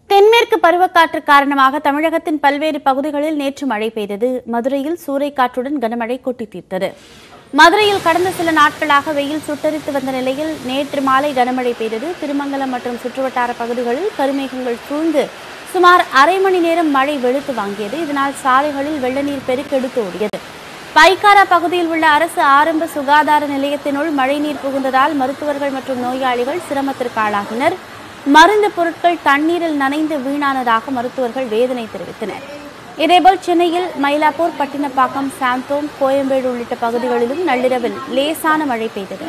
தென்மேற்கு பருவக்காற்று காரணமாக தமிழகத்தின் பல்வேறு பகுதிகளில் நேற்று மழை பெய்தது மதுரையில் சூறைக்காற்றுடன் கனமழை கொட்டி தீர்த்தது மதுரையில் கடந்த சில நாட்களாக வெயில் சுட்டரித்து வந்த நிலையில் நேற்று மாலை கனமழை பெய்தது திருமங்கலம் மற்றும் சுற்றுவட்டார பகுதிகளில் கருமேகங்கள் சூழ்ந்து சுமார் அரை மணி நேரம் மழை வெளுத்து வாங்கியது இதனால் சாலைகளில் வெள்ள நீர் பெருக்கெடுத்து ஓடியது பைக்காரா பகுதியில் உள்ள அரசு ஆரம்ப சுகாதார நிலையத்தினுள் மழைநீர் புகுந்ததால் மருத்துவர்கள் மற்றும் நோயாளிகள் சிரமத்திற்கு ஆளாகினர் மருந்து பொருட்கள் தண்ணீரில் நனைந்து வீணானதாக மருத்துவர்கள் வேதனை தெரிவித்தனர் இதேபோல் சென்னையில் மயிலாப்பூர் பட்டினப்பாக்கம் சாந்தோம் கோயம்பேடு உள்ளிட்ட பகுதிகளிலும் நள்ளிரவில் லேசான மழை பெய்தது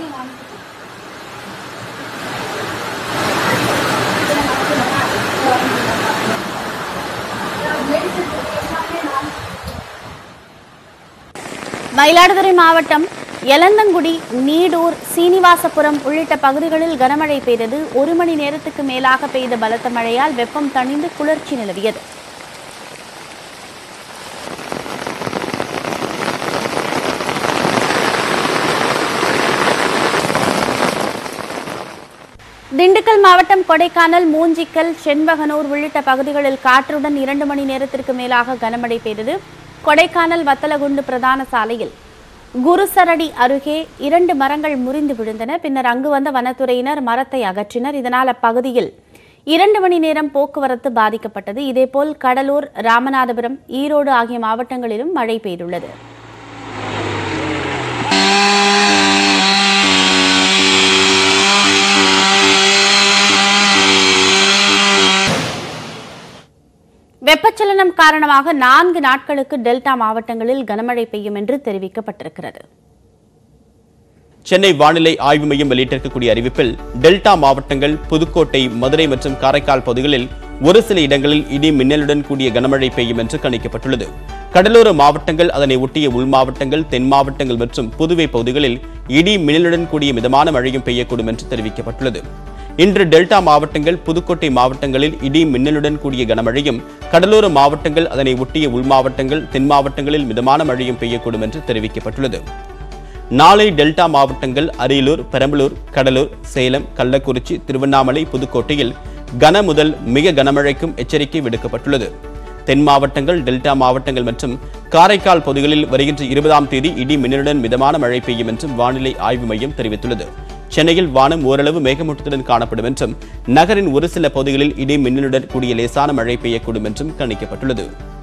மயிலாடுதுறை மாவட்டம் எலந்தங்குடி நீடூர் சீனிவாசபுரம் உள்ளிட்ட பகுதிகளில் கனமழை பெய்தது ஒரு மணி நேரத்துக்கு மேலாக பெய்த பலத்த மழையால் வெப்பம் தணிந்து குளிர்ச்சி நிலவியது திண்டுக்கல் மாவட்டம் கொடைக்கானல் மூஞ்சிக்கல் செண்பகனூர் உள்ளிட்ட பகுதிகளில் காற்றுடன் இரண்டு மணி நேரத்திற்கு மேலாக கனமழை பெய்தது கொடைக்கானல் வத்தலகுண்டு பிரதான சாலையில் குருசரடி அருகே இரண்டு மரங்கள் முறிந்து விழுந்தன பின்னர் அங்கு வந்த வனத்துறையினர் மரத்தை அகற்றினர் இதனால் அப்பகுதியில் இரண்டு மணி நேரம் போக்குவரத்து பாதிக்கப்பட்டது இதேபோல் கடலூர் ராமநாதபுரம் ஈரோடு ஆகிய மாவட்டங்களிலும் மழை பெய்துள்ளது வெப்பச்சலனம் காரணமாக நான்கு நாட்களுக்கு டெல்டா மாவட்டங்களில் கனமழை பெய்யும் என்று தெரிவிக்கப்பட்டிருக்கிறது சென்னை வானிலை ஆய்வு மையம் வெளியிட்டிருக்கக்கூடிய அறிவிப்பில் டெல்டா மாவட்டங்கள் புதுக்கோட்டை மதுரை மற்றும் காரைக்கால் பகுதிகளில் ஒரு சில இடங்களில் இடி மின்னலுடன் கூடிய கனமழை பெய்யும் என்று கணிக்கப்பட்டுள்ளது கடலோர மாவட்டங்கள் அதனை ஒட்டிய உள் மாவட்டங்கள் தென் மாவட்டங்கள் மற்றும் புதுவை பகுதிகளில் இடி மின்னலுடன் கூடிய மிதமான மழையும் பெய்யக்கூடும் என்று தெரிவிக்கப்பட்டுள்ளது இன்று டெல்டா மாவட்டங்கள் புதுக்கோட்டை மாவட்டங்களில் இடி மின்னலுடன் கூடிய கனமழையும் கடலோர மாவட்டங்கள் அதனை ஒட்டிய உள் மாவட்டங்கள் தென் மாவட்டங்களில் மிதமான மழையும் பெய்யக்கூடும் என்று தெரிவிக்கப்பட்டுள்ளது நாளை டெல்டா மாவட்டங்கள் அரியலூர் பெரம்பலூர் கடலூர் சேலம் கள்ளக்குறிச்சி திருவண்ணாமலை புதுக்கோட்டையில் கன முதல் மிக கனமழைக்கும் எச்சரிக்கை விடுக்கப்பட்டுள்ளது தென் மாவட்டங்கள் டெல்டா மாவட்டங்கள் மற்றும் காரைக்கால் பகுதிகளில் வருகின்ற இருபதாம் தேதி இடி மின்னலுடன் மிதமான மழை பெய்யும் என்றும் வானிலை ஆய்வு மையம் தெரிவித்துள்ளது சென்னையில் வானம் ஓரளவு மேகமூட்டத்துடன் காணப்படும் என்றும் நகரின் ஒரு சில பகுதிகளில் இடி மின்னலுடன் கூடிய லேசான மழை பெய்யக்கூடும் என்றும் கணிக்கப்பட்டுள்ளது